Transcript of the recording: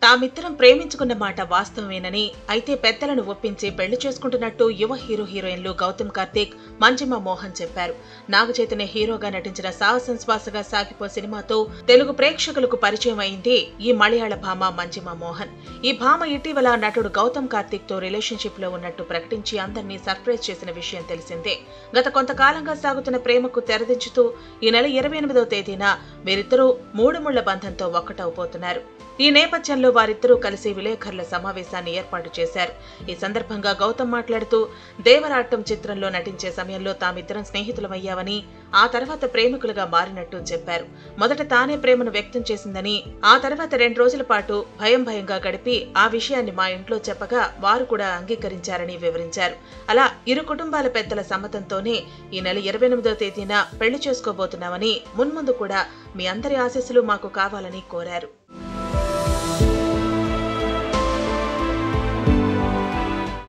తామిద్దరం ప్రేమించుకున్న మాట వాస్తవమేనని అయితే పెద్దలను ఒప్పించి పెళ్లి చేసుకుంటున్నట్టు యువ హీరో హీరోయిన్లు గౌతమ్ కార్తీక్ మంజిమ మోహన్ చెప్పారు నాగ చైతన్య హీరోగా నటించిన సాహసం శ్వాసగా సాగిపో సినిమాతో తెలుగు ప్రేక్షకులకు పరిచయం అయింది ఈ మలయాళ భామ మంజిమ మోహన్ ఈ భామ ఇటీవల నటుడు గౌతమ్ కార్తీక్ తో రిలేషన్షిప్ లో ఉన్నట్టు ప్రకటించి అందరినీ సర్ప్రైజ్ చేసిన విషయం తెలిసిందే గత కొంతకాలంగా సాగుతున్న ప్రేమకు తెరదించుతూ ఈ నెల ఇరవై ఎనిమిదవ తేదీన వీరిద్దరూ మూడు ముళ్ల బంధంతో ఒక్కటవబోతున్నారు ఈ నేపథ్యంలో వారిద్దరూ కలిసి విలేకరుల సమావేశాన్ని ఏర్పాటు చేశారు ఈ సందర్భంగా గౌతమ్ మాట్లాడుతూ దేవరాట్టం చిత్రంలో నటించే సమయంలో తామిద్దరం స్నేహితులమయ్యామని ఆ తర్వాత ప్రేమికులుగా మారినట్టు చెప్పారు మొదట తానే ప్రేమను వ్యక్తం చేసిందని ఆ తర్వాత రెండు రోజుల పాటు భయం భయంగా గడిపి ఆ విషయాన్ని మా ఇంట్లో చెప్పగా వారు కూడా అంగీకరించారని వివరించారు అలా ఇరు కుటుంబాల పెద్దల సమ్మతంతోనే ఈ నెల ఇరవై ఎనిమిదో తేదీన పెళ్లి చేసుకోబోతున్నామని మున్ముందు కూడా మీ అందరి ఆశీస్సులు మాకు కావాలని కోరారు